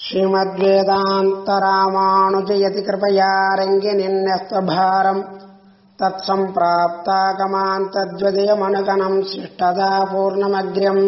श्रीमद्वेदान्तरामानुजयति कृपया रङ्गिनिन्यस्तभारम् तत्सम्प्राप्तागमान् तद्वदयमनुगणम् शिष्टदा पूर्णमग्र्यम्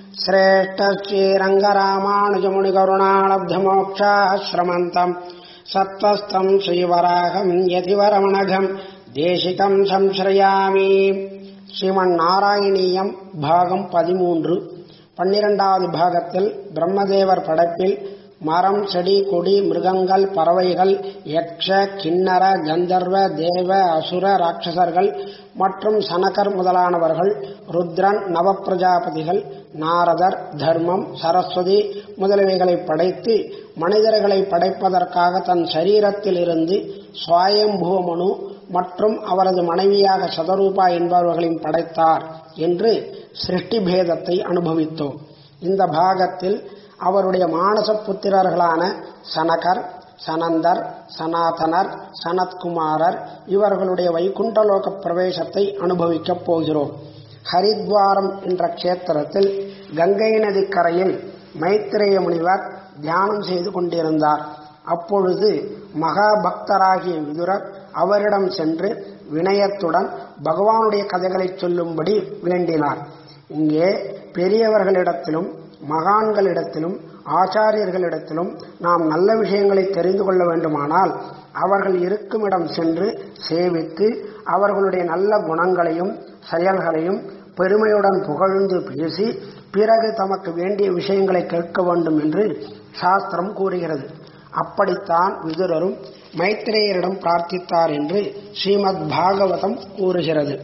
श्रेष्ठश्रीरङ्गरामानुजमुनिकरुणालब्धमोक्षाश्रमन्तम् सत्त्वस्तम् श्रीवराहम् यतिवरमणघम् தேசிகம் சம்ஸ்ரயாமி ஸ்ரீமன் நாராயணீயம் பாகம் பதிமூன்று பன்னிரண்டாவது பாகத்தில் பிரம்மதேவர் படைப்பில் மரம் செடி கொடி மிருகங்கள் பறவைகள் யக்ஷ கிண்ணர கந்தர்வ தேவ அசுர ராட்சசர்கள் மற்றும் சனகர் முதலானவர்கள் ருத்ரன் நவப்பிரஜாபதிகள் நாரதர் தர்மம் சரஸ்வதி முதலியவைகளை படைத்து மனிதர்களை படைப்பதற்காக தன் சரீரத்தில் இருந்து சுவாயம்புவமனு மற்றும் அவரது மனைவியாக சதரூபா என்பவர்களையும் படைத்தார் என்று சிருஷ்டி பேதத்தை அனுபவித்தோம் இந்த பாகத்தில் அவருடைய மானச புத்திரர்களான சனகர் சனந்தர் சனாதனர் சனத்குமாரர் இவர்களுடைய வைகுண்டலோக பிரவேசத்தை அனுபவிக்கப் போகிறோம் ஹரித்வாரம் என்ற கஷேத்திரத்தில் கங்கை நதிக்கரையில் மைத்திரேய முனிவர் தியானம் செய்து கொண்டிருந்தார் அப்பொழுது மகாபக்தராகிய விதுரர் அவரிடம் சென்று வினயத்துடன் பகவானுடைய கதைகளை சொல்லும்படி வேண்டினார் இங்கே பெரியவர்களிடத்திலும் மகான்களிடத்திலும் ஆச்சாரியர்களிடத்திலும் நாம் நல்ல விஷயங்களை தெரிந்து கொள்ள வேண்டுமானால் அவர்கள் இருக்கும் இடம் சென்று சேவித்து அவர்களுடைய நல்ல குணங்களையும் செயல்களையும் பெருமையுடன் புகழ்ந்து பேசி பிறகு தமக்கு வேண்டிய விஷயங்களை கேட்க வேண்டும் என்று சாஸ்திரம் கூறுகிறது அப்படித்தான் விதுரரும் மைத்ரேயரிடம் பிரார்த்தித்தார் என்று ஸ்ரீமத் பாகவதம் கூறுகிறது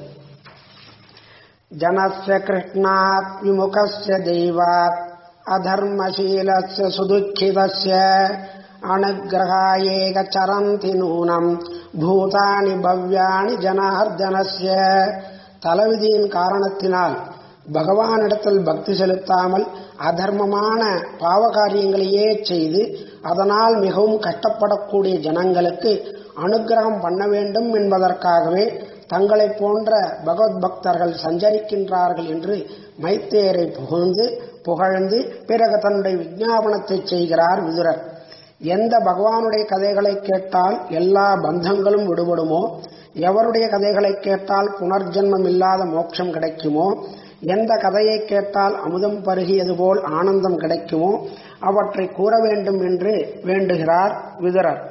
ஜனஸ்ய கிருஷ்ணாத் விமுகஸ்ய தெய்வாத் அதர்மசீலஸ்ய சுதுக்கிதஸ்ய அனுகிரகாயேக சரந்தி நூனம் பூதானி பவ்யாணி ஜனார்தனஸ்ய தலைவிதியின் காரணத்தினால் பகவானிடத்தில் பக்தி செலுத்தாமல் அதர்மமான பாவகாரியங்களையே செய்து அதனால் மிகவும் கஷ்டப்படக்கூடிய ஜனங்களுக்கு அனுகிரகம் பண்ண வேண்டும் என்பதற்காகவே தங்களை போன்ற பகவத் பக்தர்கள் சஞ்சரிக்கின்றார்கள் என்று மைத்தேரை புகழ்ந்து புகழ்ந்து பிறகு தன்னுடைய விஜாபனத்தை செய்கிறார் விதுரர் எந்த பகவானுடைய கதைகளை கேட்டால் எல்லா பந்தங்களும் விடுபடுமோ எவருடைய கதைகளை கேட்டால் புனர்ஜன்மம் இல்லாத மோட்சம் கிடைக்குமோ எந்த கதையை கேட்டால் அமுதம் பருகியது போல் ஆனந்தம் கிடைக்குமோ அவற்றை கூற வேண்டும் என்று வேண்டுகிறார் விதுரர்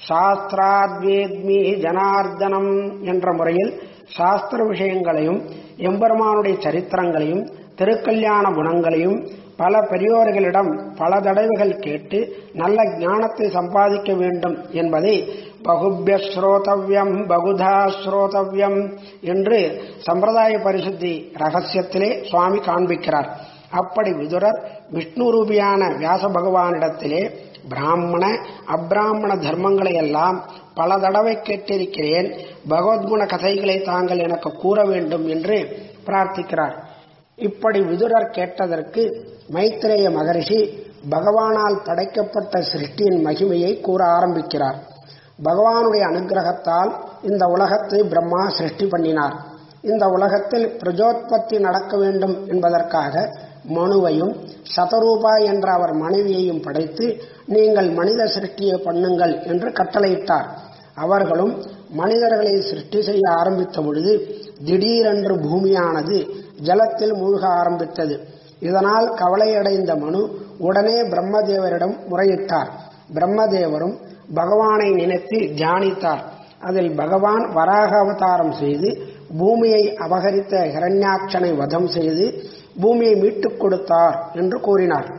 சாஸ்திராத்வேத்மி ஜனார்தனம் என்ற முறையில் சாஸ்திர விஷயங்களையும் எம்பெருமானுடைய சரித்திரங்களையும் திருக்கல்யாண குணங்களையும் பல பெரியோர்களிடம் பல தடவைகள் கேட்டு நல்ல ஞானத்தை சம்பாதிக்க வேண்டும் என்பதை பகுபிய ஸ்ரோதவ்யம் பகுதா ஸ்ரோதவ்யம் என்று சம்பிரதாய பரிசுத்தி ரகசியத்திலே சுவாமி காண்பிக்கிறார் அப்படி விதுரர் விஷ்ணு ரூபியான வியாச பகவானிடத்திலே பிராமண அப்பிராமண தர்மங்களை எல்லாம் பல தடவை கேட்டிருக்கிறேன் பகவத்குண கதைகளை தாங்கள் எனக்கு கூற வேண்டும் என்று பிரார்த்திக்கிறார் இப்படி விதுரர் கேட்டதற்கு மைத்திரேய மகரிஷி பகவானால் படைக்கப்பட்ட சிருஷ்டியின் மகிமையை கூற ஆரம்பிக்கிறார் பகவானுடைய அனுகிரகத்தால் இந்த உலகத்தை பிரம்மா சிருஷ்டி பண்ணினார் இந்த உலகத்தில் பிரஜோத்பத்தி நடக்க வேண்டும் என்பதற்காக மனுவையும் சதரூபா என்ற அவர் மனைவியையும் படைத்து நீங்கள் மனித சிருஷ்டியை பண்ணுங்கள் என்று கட்டளையிட்டார் அவர்களும் மனிதர்களை சிருஷ்டி செய்ய ஆரம்பித்த பொழுது திடீரென்று பூமியானது ஜலத்தில் மூழ்க ஆரம்பித்தது இதனால் கவலையடைந்த மனு உடனே பிரம்மதேவரிடம் முறையிட்டார் பிரம்மதேவரும் பகவானை நினைத்து தியானித்தார் அதில் பகவான் வராக அவதாரம் செய்து பூமியை அபகரித்த ஹிரண்யாட்சனை வதம் செய்து பூமியை மீட்டுக் கொடுத்தார் என்று கூறினார்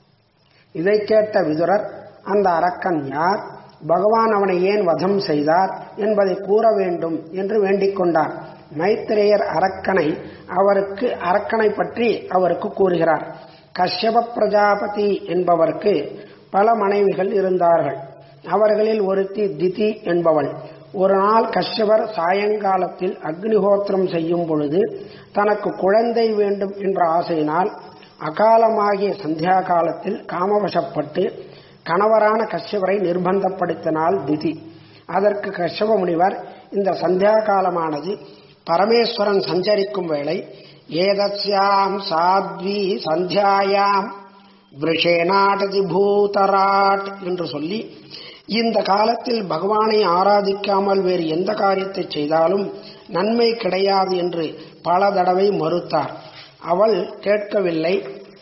இதை கேட்ட விதுரர் அந்த அரக்கன் யார் பகவான் அவனை ஏன் வதம் செய்தார் என்பதை கூற வேண்டும் என்று வேண்டிக் கொண்டார் மைத்திரேயர் அரக்கனை அவருக்கு அரக்கனை பற்றி அவருக்கு கூறுகிறார் கஷ்யப பிரஜாபதி என்பவருக்கு பல மனைவிகள் இருந்தார்கள் அவர்களில் ஒருத்தி திதி என்பவள் ஒரு நாள் கஷ்யபர் சாயங்காலத்தில் அக்னிஹோத்திரம் செய்யும் பொழுது தனக்கு குழந்தை வேண்டும் என்ற ஆசையினால் அகாலமாகிய சந்தியா காலத்தில் காமவசப்பட்டு கணவரான கஷ்யபரை நிர்பந்தப்படுத்தினாள் திதி அதற்கு கஷ்யப முனிவர் இந்த சந்தியா காலமானது பரமேஸ்வரன் சஞ்சரிக்கும் வேளை ஏதஸ்யாம் சாத்வி சந்தியாயாம் விஷேனாடதி பூதராட் என்று சொல்லி இந்த காலத்தில் பகவானை ஆராதிக்காமல் வேறு எந்த காரியத்தை செய்தாலும் நன்மை கிடையாது என்று பல தடவை மறுத்தார் அவள் கேட்கவில்லை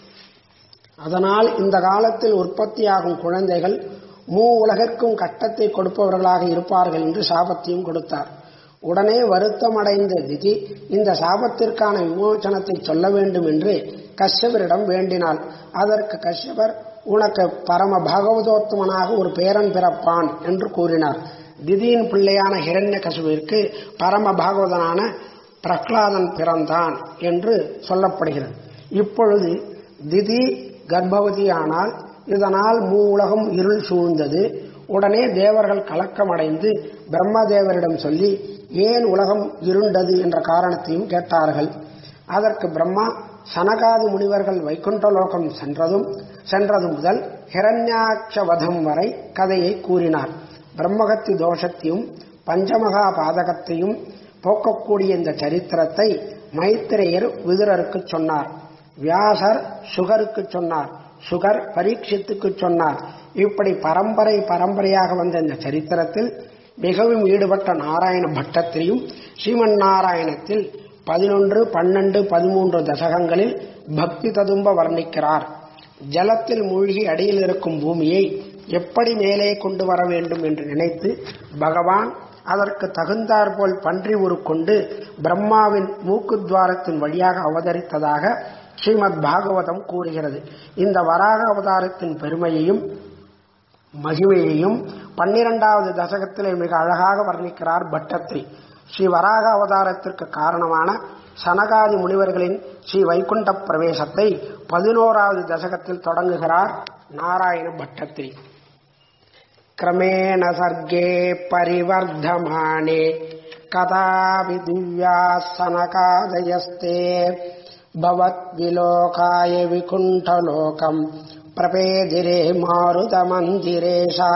அதனால் இந்த காலத்தில் உற்பத்தியாகும் குழந்தைகள் மூ உலகிற்கும் கட்டத்தை கொடுப்பவர்களாக இருப்பார்கள் என்று சாபத்தையும் கொடுத்தார் உடனே வருத்தமடைந்த திதி இந்த சாபத்திற்கான விமோசனத்தை சொல்ல வேண்டும் என்று கஷ்யபரிடம் வேண்டினாள் அதற்கு கஷ்யபர் உனக்கு பரம பாகவதோத்தமனாக ஒரு பேரன் பிறப்பான் என்று கூறினார் திதியின் பிள்ளையான ஹிரண்ய கசுவிற்கு பரம பாகவதனான பிரகலாதன் பிறந்தான் என்று சொல்லப்படுகிறது இப்பொழுது திதி கர்ப்பவதியானால் இதனால் மூ உலகம் இருள் சூழ்ந்தது உடனே தேவர்கள் கலக்கமடைந்து பிரம்மதேவரிடம் சொல்லி ஏன் உலகம் இருண்டது என்ற காரணத்தையும் கேட்டார்கள் அதற்கு பிரம்மா சனகாதி முனிவர்கள் வைகுண்ட லோகம் சென்றதும் சென்றது முதல் ஹிரண்யாட்சவதம் வரை கதையை கூறினார் பிரம்மகத்தி தோஷத்தையும் பஞ்சமகா பாதகத்தையும் போக்கக்கூடிய இந்த சரித்திரத்தை மைத்திரேயர் விதுரருக்கு சொன்னார் வியாசர் சுகருக்கு சொன்னார் சுகர் பரீட்சித்துக்கு சொன்னார் இப்படி பரம்பரை பரம்பரையாக வந்த இந்த சரித்திரத்தில் மிகவும் ஈடுபட்ட நாராயண பட்டத்திரியும் ஸ்ரீமன் நாராயணத்தில் பதினொன்று பன்னெண்டு பதிமூன்று தசகங்களில் பக்தி ததும்ப வர்ணிக்கிறார் ஜலத்தில் மூழ்கி அடியில் இருக்கும் பூமியை எப்படி மேலே கொண்டு வர வேண்டும் என்று நினைத்து பகவான் அதற்கு தகுந்தாற்போல் பன்றி உருக்கொண்டு பிரம்மாவின் மூக்குத்வாரத்தின் வழியாக அவதரித்ததாக ஸ்ரீமத் பாகவதம் கூறுகிறது இந்த வராக அவதாரத்தின் பெருமையையும் மகிமையையும் பன்னிரெண்டாவது தசகத்திலே மிக அழகாக வர்ணிக்கிறார் பட்டத்திரி ஸ்ரீ வராக அவதாரத்திற்கு காரணமான சனகாதி முனிவர்களின் ஸ்ரீ வைகுண்ட பிரவேசத்தை பதினோராவது தசகத்தில் தொடங்குகிறார் நாராயண பட்டத்திரி கிரமேண சர்க்கே பரிவர்தமானே கதாபி திவ்யா சனகாதயஸ்தே भवद्विलोकाय विकुण्ठलोकम् प्रपेदिरे மாருதமந்திரேஷா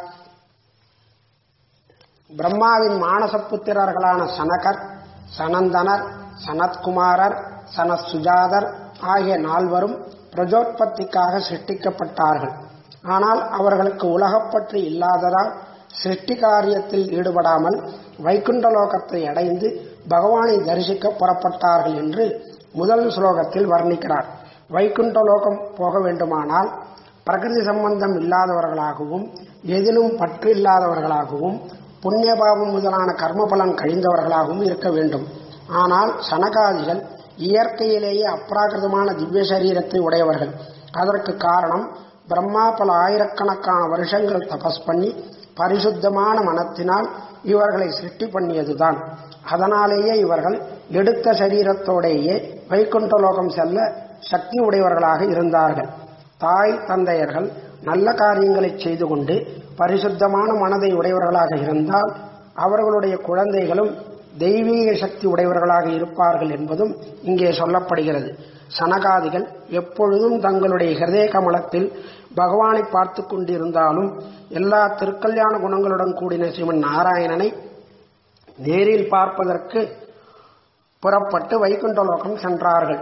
பிரம்மாவின் மானசப்புத்திரர்களான சனகர் சனந்தனர் சனத்குமாரர் சனசுஜாதர் ஆகிய நால்வரும் பிரஜோத்பத்திக்காக சிருஷ்டிக்கப்பட்டார்கள் ஆனால் அவர்களுக்கு உலகப்பற்று இல்லாததால் சிருஷ்டி காரியத்தில் ஈடுபடாமல் வைகுண்ட லோகத்தை அடைந்து பகவானை தரிசிக்க புறப்பட்டார்கள் என்று முதல் ஸ்லோகத்தில் வர்ணிக்கிறார் வைகுண்ட லோகம் போக வேண்டுமானால் பிரகிருதி சம்பந்தம் இல்லாதவர்களாகவும் எதிலும் பற்று இல்லாதவர்களாகவும் புண்ணியபாவம் முதலான கர்ம பலன் கழிந்தவர்களாகவும் இருக்க வேண்டும் ஆனால் சனகாதிகள் இயற்கையிலேயே அப்ராகிருதமான திவ்ய சரீரத்தை உடையவர்கள் அதற்கு காரணம் பிரம்மா பல ஆயிரக்கணக்கான வருஷங்கள் தபஸ் பண்ணி பரிசுத்தமான மனத்தினால் இவர்களை சிருஷ்டி பண்ணியதுதான் அதனாலேயே இவர்கள் எடுத்த சரீரத்தோடேயே வைகுண்ட லோகம் செல்ல சக்தி உடையவர்களாக இருந்தார்கள் தாய் தந்தையர்கள் நல்ல காரியங்களை செய்து கொண்டு பரிசுத்தமான மனதை உடையவர்களாக இருந்தால் அவர்களுடைய குழந்தைகளும் தெய்வீக சக்தி உடையவர்களாக இருப்பார்கள் என்பதும் இங்கே சொல்லப்படுகிறது சனகாதிகள் எப்பொழுதும் தங்களுடைய ஹிருதய கமலத்தில் பகவானை பார்த்து கொண்டிருந்தாலும் எல்லா திருக்கல்யாண குணங்களுடன் கூடின ஸ்ரீமன் நாராயணனை நேரில் பார்ப்பதற்கு புறப்பட்டு வைகுண்ட லோகம் சென்றார்கள்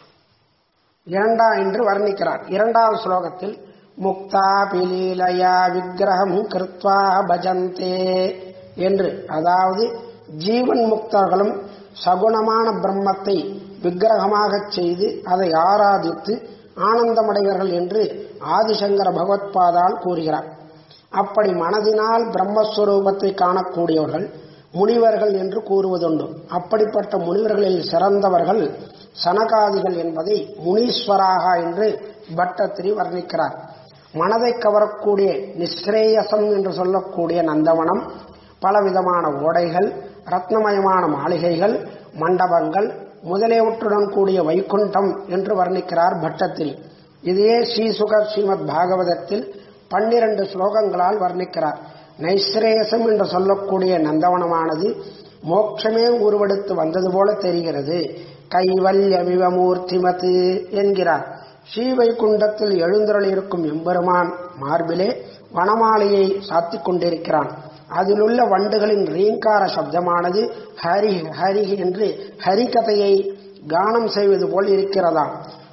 இரண்டா என்று வர்ணிக்கிறார் இரண்டாவது ஸ்லோகத்தில் முக்தா பிலீலயா விக்கிரகம் கிருத்வா பஜந்தே என்று அதாவது ஜீவன் முக்தர்களும் சகுணமான பிரம்மத்தை விக்கிரகமாகச் செய்து அதை ஆராதித்து ஆனந்தமடைவர்கள் என்று ஆதிசங்கர பகவத்பாதால் கூறுகிறார் அப்படி மனதினால் பிரம்மஸ்வரூபத்தை காணக்கூடியவர்கள் முனிவர்கள் என்று கூறுவதுண்டு அப்படிப்பட்ட முனிவர்களில் சிறந்தவர்கள் சனகாதிகள் என்பதை முனீஸ்வராகா என்று பட்டத்திரி வர்ணிக்கிறார் மனதை கவரக்கூடிய நிஸ்ரேயசம் என்று சொல்லக்கூடிய நந்தவனம் பலவிதமான ஓடைகள் ரத்னமயமான மாளிகைகள் மண்டபங்கள் முதலியவற்றுடன் கூடிய வைகுண்டம் என்று வர்ணிக்கிறார் பட்டத்திரி இதையே ஸ்ரீசுகர் ஸ்ரீமத் பாகவதத்தில் பன்னிரண்டு ஸ்லோகங்களால் வர்ணிக்கிறார் நைஸ்ரேயசம் என்று சொல்லக்கூடிய நந்தவனமானது மோட்சமே உருவெடுத்து வந்தது போல தெரிகிறது கைவல்யமிவ மூர்த்திமத்து என்கிறார் ஸ்ரீவைகுண்டத்தில் எழுந்தருள் இருக்கும் எம்பெருமான் மார்பிலே வனமாலையை சாத்திக் கொண்டிருக்கிறான் அதிலுள்ள வண்டுகளின் ரீங்கார சப்தமானது ஹரி ஹரி என்று ஹரிகதையை கானம் செய்வது போல் இருக்கிறதாம்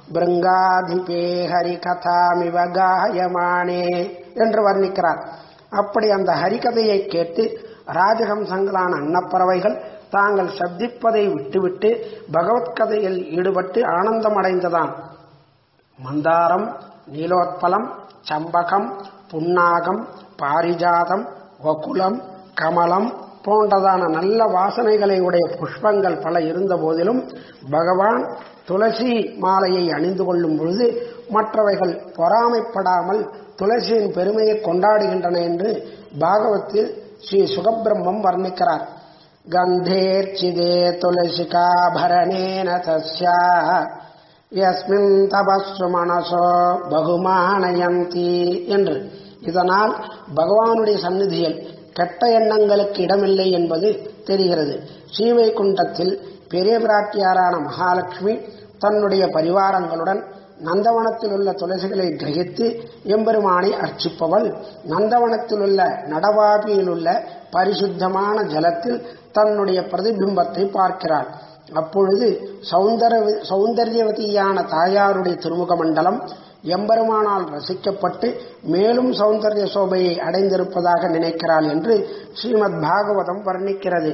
பிருங்காதிபே ஹரிகதாமிவ காயமானே என்று வர்ணிக்கிறார் அப்படி அந்த ஹரிகதையை கேட்டு ராஜஹம்சங்களான அன்னப்பறவைகள் தாங்கள் சப்திப்பதை விட்டுவிட்டு பகவத்கதையில் ஈடுபட்டு ஆனந்தமடைந்ததாம் மந்தாரம் நீலோத்பலம் சம்பகம் புன்னாகம் பாரிஜாதம் வகுலம் கமலம் போன்றதான நல்ல வாசனைகளை உடைய புஷ்பங்கள் பல இருந்த போதிலும் பகவான் துளசி மாலையை அணிந்து கொள்ளும் பொழுது மற்றவைகள் பொறாமைப்படாமல் துளசியின் பெருமையை கொண்டாடுகின்றன என்று பாகவத்தில் ஸ்ரீ சுகபிரம்மம் வர்ணிக்கிறார் கந்தேர்ச்சிதே துளசிகாபரணேன தஸ்யா யஸ்மின் தபஸ்ஸு மனசோ பகுமானயந்தி என்று இதனால் பகவானுடைய சந்நிதியில் கெட்ட எண்ணங்களுக்கு இடமில்லை என்பது தெரிகிறது ஸ்ரீவைகுண்டத்தில் பெரிய பிராட்டியாரான மகாலட்சுமி தன்னுடைய பரிவாரங்களுடன் நந்தவனத்தில் உள்ள துளசிகளை கிரகித்து எம்பெருமானை அர்ச்சிப்பவள் நந்தவனத்தில் உள்ள நடவாபியில் உள்ள பரிசுத்தமான ஜலத்தில் தன்னுடைய பிரதிபிம்பத்தை பார்க்கிறாள் அப்பொழுது சௌந்தர சௌந்தர்யவதியான தாயாருடைய திருமுக மண்டலம் எம்பெருமானால் ரசிக்கப்பட்டு மேலும் சௌந்தர்ய சோபையை அடைந்திருப்பதாக நினைக்கிறாள் என்று ஸ்ரீமத் பாகவதம் வர்ணிக்கிறது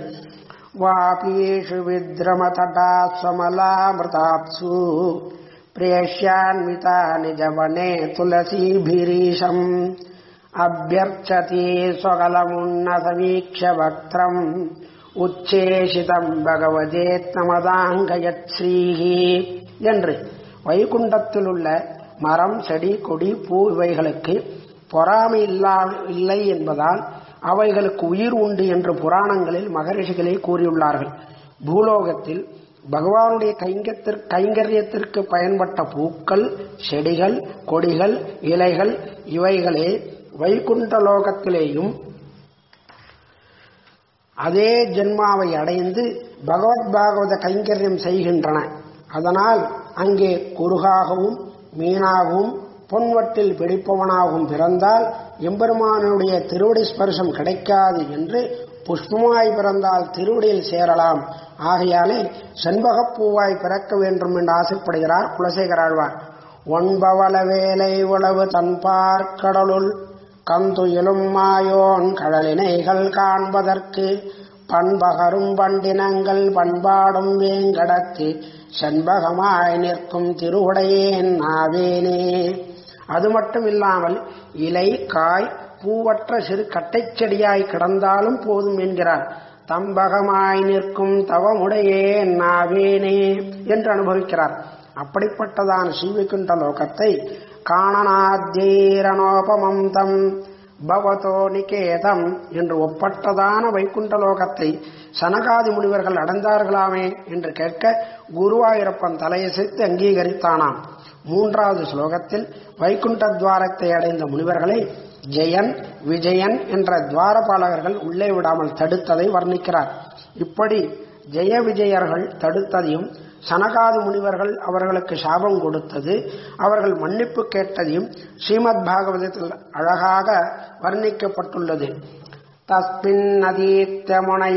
வாபீஷு வித்ரமதடா ஸ்வமலாமிருதாப்சு பிரேஷ்யான்விதா நிஜவனே துளசீபிரீஷம் அபியர்ச்சதி ஸ்வகலமுன்ன சமீக்ஷ வக்திரம் உச்சேஷிதம் பகவதேத்னமதாங்கயத் ஸ்ரீஹி என்று வைகுண்டத்தில் உள்ள மரம் செடி கொடி பூ இவைகளுக்கு பொறாமை இல்லா இல்லை என்பதால் அவைகளுக்கு உயிர் உண்டு என்று புராணங்களில் மகரிஷிகளே கூறியுள்ளார்கள் பூலோகத்தில் பகவானுடைய கைங்கத்திற்கு கைங்கரியத்திற்கு பயன்பட்ட பூக்கள் செடிகள் கொடிகள் இலைகள் இவைகளே வைகுண்ட லோகத்திலேயும் அதே ஜென்மாவை அடைந்து பகவத் பாகவத கைங்கரியம் செய்கின்றன அதனால் அங்கே குறுகாகவும் மீனாகவும் பொன்வட்டில் பிடிப்பவனாகவும் பிறந்தால் எம்பெருமானுடைய திருவடி ஸ்பர்சம் கிடைக்காது என்று புஷ்பமாய் பிறந்தால் திருவடியில் சேரலாம் ஆகையாலே செண்பகப்பூவாய் பிறக்க வேண்டும் என்று ஆசைப்படுகிறார் குலசேகராழ்வார் ஒன்பவள வேலை உளவு தன்பார் கடலுள் கந்துயிலும் மாயோன் கடலினைகள் காண்பதற்கு பண்பகரும் பண்டினங்கள் பண்பாடும் வேங்கடத்து செண்பகமாய் நிற்கும் திருவுடையேன் நாவேனே அது மட்டும் இல்லாமல் இலை காய் பூவற்ற சிறு கட்டைச் செடியாய் கிடந்தாலும் போதும் என்கிறார் தம்பகமாய் நிற்கும் தவமுடையே நாவேனே என்று அனுபவிக்கிறார் அப்படிப்பட்டதான ஸ்ரீவிகுண்ட லோகத்தை காணனாத்யீரணோபமம் தம் பவதோ நிகேதம் என்று ஒப்பட்டதான வைகுண்ட லோகத்தை சனகாதி முனிவர்கள் அடைந்தார்களாமே என்று கேட்க குருவாயூரப்பன் தலையசைத்து அங்கீகரித்தானாம் மூன்றாவது ஸ்லோகத்தில் வைகுண்ட துவாரத்தை அடைந்த முனிவர்களை ஜெயன் விஜயன் என்ற துவாரபாலகர்கள் உள்ளே விடாமல் தடுத்ததை வர்ணிக்கிறார் இப்படி ஜெய விஜயர்கள் தடுத்ததையும் சனகாது முனிவர்கள் அவர்களுக்கு சாபம் கொடுத்தது அவர்கள் மன்னிப்பு கேட்டதையும் ஸ்ரீமத் பாகவதத்தில் அழகாக வர்ணிக்கப்பட்டுள்ளது தஸ்மின் அதீத்த முனைய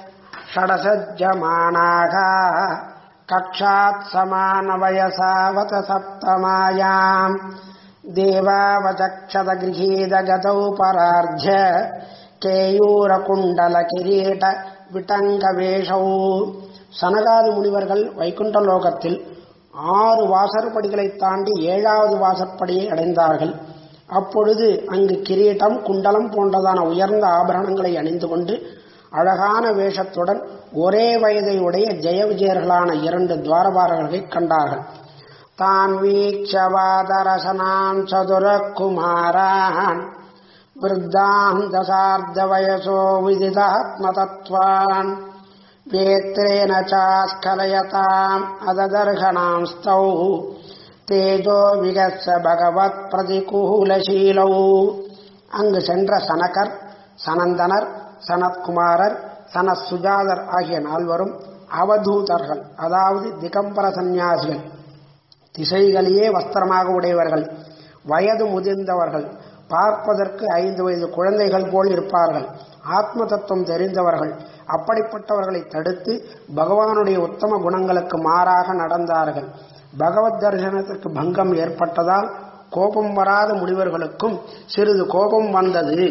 ஷடசஜமானாக கக்ஷாத் சமான வயசாவத சப்தமாயாம் தேவாவச்சத கிரகீத கதௌ பரார்ஜ கேயூரகுண்டல கிரீட விட்டங்க வேஷௌ சனகாதி முனிவர்கள் வைகுண்ட லோகத்தில் ஆறு வாசற்படிகளை தாண்டி ஏழாவது வாசற்படியை அடைந்தார்கள் அப்பொழுது அங்கு கிரீட்டம் குண்டலம் போன்றதான உயர்ந்த ஆபரணங்களை அணிந்து கொண்டு அழகான வேஷத்துடன் ஒரே வயதை உடைய ஜெய விஜயர்களான இரண்டு துவாரபாரர்களை கண்டார்கள் தான் வீட்சவாதரசனான் சதுரகுமாரான் விருத்தாம் தசார்த்த வயசோ விதிதாத்மதத்வான் வேத்ரேன சாஸ்கலயதாம் அததர்கணாம் ஸ்தௌ தேஜோ விகச பகவத் பிரதிகூலசீலௌ அங்கு சென்ற சனகர் சனந்தனர் சனத்குமாரர் சனசுஜாதர் ஆகிய நால்வரும் அவதூதர்கள் அதாவது திகம்பர சந்நியாசிகள் திசைகளையே வஸ்திரமாக உடையவர்கள் வயது முதிர்ந்தவர்கள் பார்ப்பதற்கு ஐந்து வயது குழந்தைகள் போல் இருப்பார்கள் ஆத்ம தத்துவம் தெரிந்தவர்கள் அப்படிப்பட்டவர்களை தடுத்து பகவானுடைய உத்தம குணங்களுக்கு மாறாக நடந்தார்கள் பகவத் தரிசனத்திற்கு பங்கம் ஏற்பட்டதால் கோபம் வராத முனிவர்களுக்கும் சிறிது கோபம் வந்தது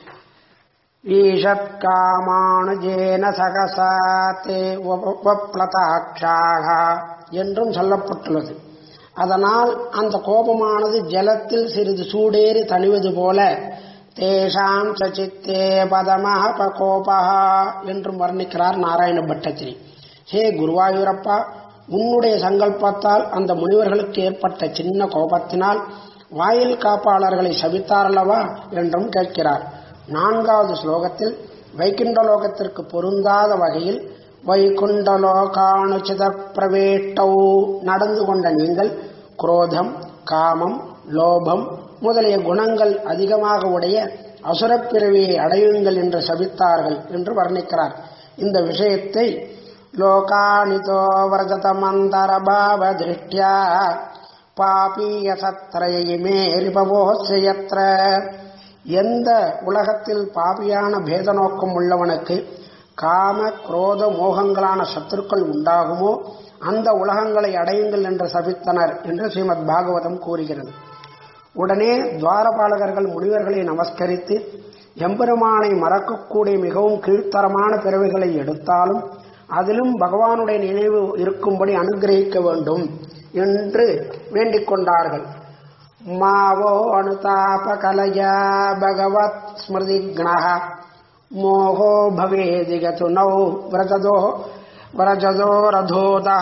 ஈஷத்காமானுஜேன சகசாத்தே உபப்ளதாட்சாக என்றும் சொல்லப்பட்டுள்ளது அதனால் அந்த கோபமானது ஜலத்தில் சிறிது சூடேறி தணிவது போல தேஷாம் சச்சித்தே பதமஹ கோபா என்றும் வர்ணிக்கிறார் நாராயண பட்டத்திரி ஹே குருவாயூரப்பா உன்னுடைய சங்கல்பத்தால் அந்த முனிவர்களுக்கு ஏற்பட்ட சின்ன கோபத்தினால் வாயில் காப்பாளர்களை சபித்தாரல்லவா என்றும் கேட்கிறார் நான்காவது ஸ்லோகத்தில் வைகுண்டலோகத்திற்கு பொருந்தாத வகையில் வைகுண்டலோகானுச்சித பிரவேட்டௌ நடந்து கொண்ட நீங்கள் குரோதம் காமம் லோபம் முதலிய குணங்கள் அதிகமாக உடைய அசுரப்பிறவியை அடையுங்கள் என்று சபித்தார்கள் என்று வர்ணிக்கிறார் இந்த விஷயத்தை லோகானிதோ விரஜதமந்தரபாவ திருஷ்டியா பாபீய சத்திரயிமே ரிபவோசயத்திர எந்த உலகத்தில் பாபியான பேத நோக்கம் உள்ளவனுக்கு காம குரோத மோகங்களான சத்துருக்கள் உண்டாகுமோ அந்த உலகங்களை அடையுங்கள் என்று சபித்தனர் என்று ஸ்ரீமத் பாகவதம் கூறுகிறது உடனே துவாரபாலகர்கள் முனிவர்களை நமஸ்கரித்து எம்பெருமானை மறக்கக்கூடிய மிகவும் கீழ்த்தரமான பிறவைகளை எடுத்தாலும் அதிலும் பகவானுடைய நினைவு இருக்கும்படி அனுகிரகிக்க வேண்டும் என்று வேண்டிக் கொண்டார்கள் மாவோ அனுதாப கலயா பகவத் ஸ்மிருதி கணஹ மோகோ பவேதிகது நௌ விரஜதோ விரஜதோ ரதோதா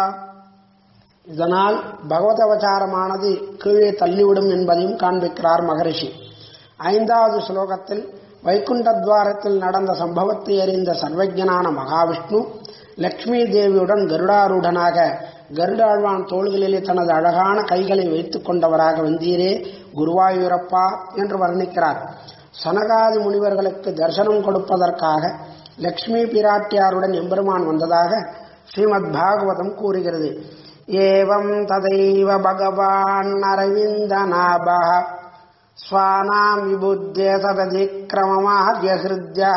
இதனால் பகவத அவதாரமானது கீழே தள்ளிவிடும் என்பதையும் காண்பிக்கிறார் மகரிஷி ஐந்தாவது ஸ்லோகத்தில் வைகுண்ட துவாரத்தில் நடந்த சம்பவத்தை அறிந்த சர்வஜனான மகாவிஷ்ணு லக்ஷ்மி தேவியுடன் கருடாரூடனாக கருடாழ்வான் தோள்களிலே தனது அழகான கைகளை வைத்துக் கொண்டவராக வந்தீரே குருவாயூரப்பா என்று வர்ணிக்கிறார் சனகாதி முனிவர்களுக்கு தரிசனம் கொடுப்பதற்காக லக்ஷ்மி பிராட்டியாருடன் எம்பெருமான் வந்ததாக ஸ்ரீமத் பாகவதம் கூறுகிறது ஏவம் ததைவ பகவான் அரவிந்தநாபா ஸ்வானாம் விபுத்திய தததிக்கிரமமாத்ய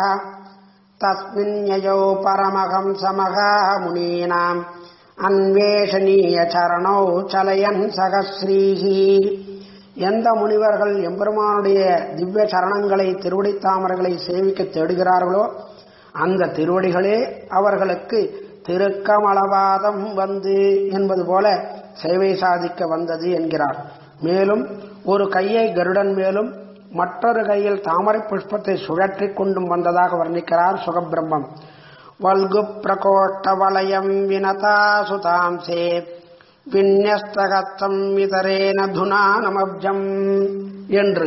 தஸ்மின்யயோ பரமகம் சமகா முனீனாம் அன்வேஷணீய சரணோ சலயன் சகஸ்ரீஹி எந்த முனிவர்கள் எம்பெருமானுடைய திவ்ய சரணங்களை திருவடி தாமர்களை சேவிக்க தேடுகிறார்களோ அந்த திருவடிகளே அவர்களுக்கு திருக்கமலவாதம் வந்து என்பது போல சேவை சாதிக்க வந்தது என்கிறார் மேலும் ஒரு கையை கருடன் மேலும் மற்றொரு கையில் தாமரை புஷ்பத்தை சுழற்றி கொண்டும் வந்ததாக வர்ணிக்கிறார் சுகபிரம்மம் வல்கு பிரகோஷ்ட வலயம் வினதா சுதாம்சே விநியஸ்தகத்தம் இதரேன துனா நமப்ஜம் என்று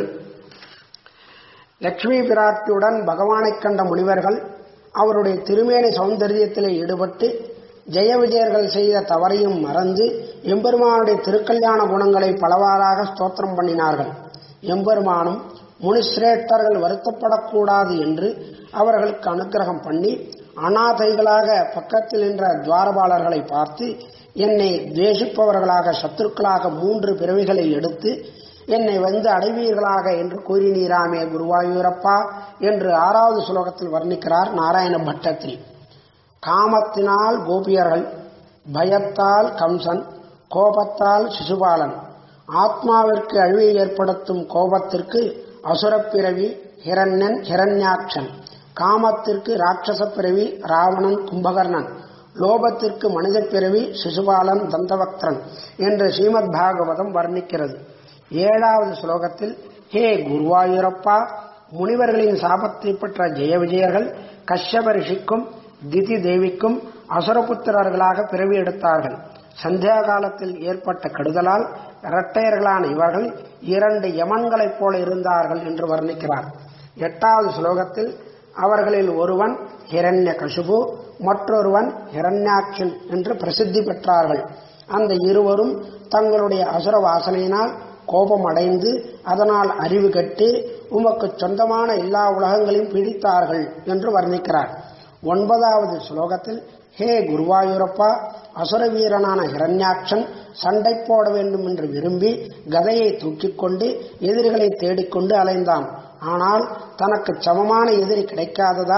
லட்சுமி பிராட்டியுடன் பகவானைக் கண்ட முனிவர்கள் அவருடைய திருமேனி சௌந்தரியத்திலே ஈடுபட்டு ஜெய விஜயர்கள் செய்த தவறையும் மறந்து எம்பெருமானுடைய திருக்கல்யாண குணங்களை பலவாறாக ஸ்தோத்திரம் பண்ணினார்கள் எம்பெருமானும் முனிசிரேஷ்டர்கள் வருத்தப்படக்கூடாது என்று அவர்களுக்கு அனுக்கிரகம் பண்ணி அனாதைகளாக பக்கத்தில் நின்ற துவாரபாலர்களை பார்த்து என்னை துவேஷிப்பவர்களாக சத்துருக்களாக மூன்று பிறவிகளை எடுத்து என்னை வந்து அடைவீர்களாக என்று கூறினீராமே குருவாயூரப்பா என்று ஆறாவது சுலோகத்தில் வர்ணிக்கிறார் நாராயண பட்டத்திரி காமத்தினால் கோபியர்கள் பயத்தால் கம்சன் கோபத்தால் சிசுபாலன் ஆத்மாவிற்கு அழிவை ஏற்படுத்தும் கோபத்திற்கு அசுரப்பிறவி ஹிரண்யன் ஹிரண்யாட்சன் காமத்திற்கு ராட்சச பிறவி ராவணன் கும்பகர்ணன் லோபத்திற்கு மனித பிறவி சிசுபாலன் தந்தவக்திரன் என்று ஸ்ரீமத் பாகவதம் வர்ணிக்கிறது ஏழாவது ஸ்லோகத்தில் ஹே குருவாயூரப்பா முனிவர்களின் சாபத்தை பெற்ற ஜெய விஜயர்கள் கஷ்யப ரிஷிக்கும் திதி தேவிக்கும் அசுரபுத்திரர்களாக பிறவி எடுத்தார்கள் சந்தியா காலத்தில் ஏற்பட்ட கெடுதலால் இரட்டையர்களான இவர்கள் இரண்டு யமன்களைப் போல இருந்தார்கள் என்று வர்ணிக்கிறார் எட்டாவது ஸ்லோகத்தில் அவர்களில் ஒருவன் ஹிரண்ய கசுபு மற்றொருவன் ஹிரண்யாட்சன் என்று பிரசித்தி பெற்றார்கள் அந்த இருவரும் தங்களுடைய அசுர வாசனையினால் கோபம் அடைந்து அதனால் அறிவு கட்டு உமக்கு சொந்தமான எல்லா உலகங்களையும் பிடித்தார்கள் என்று வர்ணிக்கிறார் ஒன்பதாவது ஸ்லோகத்தில் ஹே குருவாயூரப்பா அசுர வீரனான ஹிரண்யாட்சன் சண்டை போட வேண்டும் என்று விரும்பி கதையை தூக்கிக் கொண்டு எதிரிகளை தேடிக்கொண்டு அலைந்தான் ஆனால் தனக்கு சமமான எதிரி கிடைக்காததால்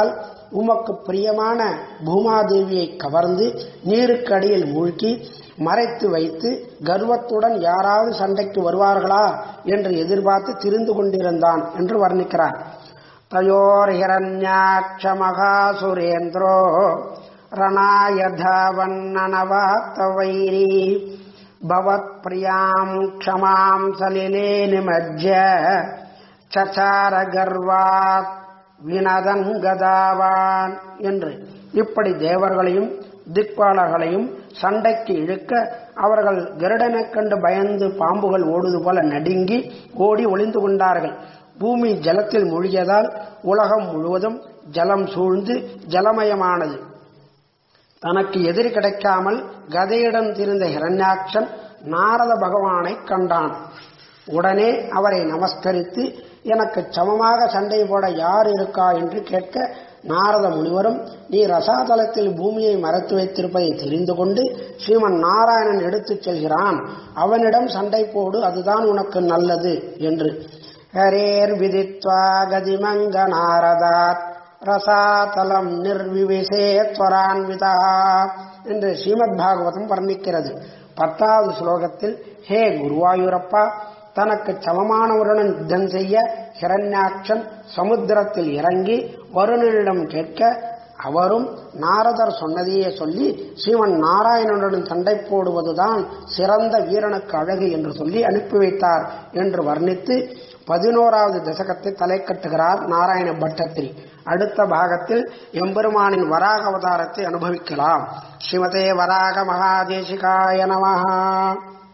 உமக்கு பிரியமான பூமாதேவியை கவர்ந்து நீருக்கு அடியில் மூழ்கி மறைத்து வைத்து கர்வத்துடன் யாராவது சண்டைக்கு வருவார்களா என்று எதிர்பார்த்து திரிந்து கொண்டிருந்தான் என்று வர்ணிக்கிறார் தயோர் ஹிரண்யாட்ச மகாசுரேந்திரோ ரணாயதாவன்னனவாத்த வைரி பவத் பிரியாம் க்ஷமாம் சலிலே நிமஜ்ய சச்சார கர்வாத் வினதன் கதாவான் என்று இப்படி தேவர்களையும் திக்பாலர்களையும் சண்டைக்கு இழுக்க அவர்கள் கருடனைக் கண்டு பயந்து பாம்புகள் ஓடுவது போல நடுங்கி ஓடி ஒளிந்து கொண்டார்கள் பூமி ஜலத்தில் மூழ்கியதால் உலகம் முழுவதும் ஜலம் சூழ்ந்து ஜலமயமானது தனக்கு எதிரி கிடைக்காமல் கதையிடம் திரிந்த ஹிரண்யாட்சன் நாரத பகவானை கண்டான் உடனே அவரை நமஸ்கரித்து எனக்கு சமமாக சண்டை போட யார் இருக்கா என்று கேட்க நாரத முனிவரும் நீ ரசாதலத்தில் பூமியை மறைத்து வைத்திருப்பதை தெரிந்து கொண்டு ஸ்ரீமன் நாராயணன் எடுத்துச் செல்கிறான் அவனிடம் சண்டை போடு அதுதான் உனக்கு நல்லது என்று ஹரேர் விதித்வா கதிமங்க நாரதாத் ரசாதலம் நிர்விவிசே துவரான்விதா என்று ஸ்ரீமத் பாகவதம் வர்ணிக்கிறது பத்தாவது ஸ்லோகத்தில் ஹே குருவாயூரப்பா தனக்கு சமமானவருடன் யுத்தம் செய்ய ஹிரண்யாட்சன் சமுத்திரத்தில் இறங்கி வருணனிடம் கேட்க அவரும் நாரதர் சொன்னதையே சொல்லி ஸ்ரீமன் நாராயணனுடன் சண்டை போடுவதுதான் சிறந்த வீரனுக்கு அழகு என்று சொல்லி அனுப்பி வைத்தார் என்று வர்ணித்து பதினோராவது தசகத்தை தலை கட்டுகிறார் நாராயண பட்டத்திரி அடுத்த பாகத்தில் எம்பெருமானின் வராக அவதாரத்தை அனுபவிக்கலாம் ஸ்ரீமதே வராக மகாதேசிகாய நமஹா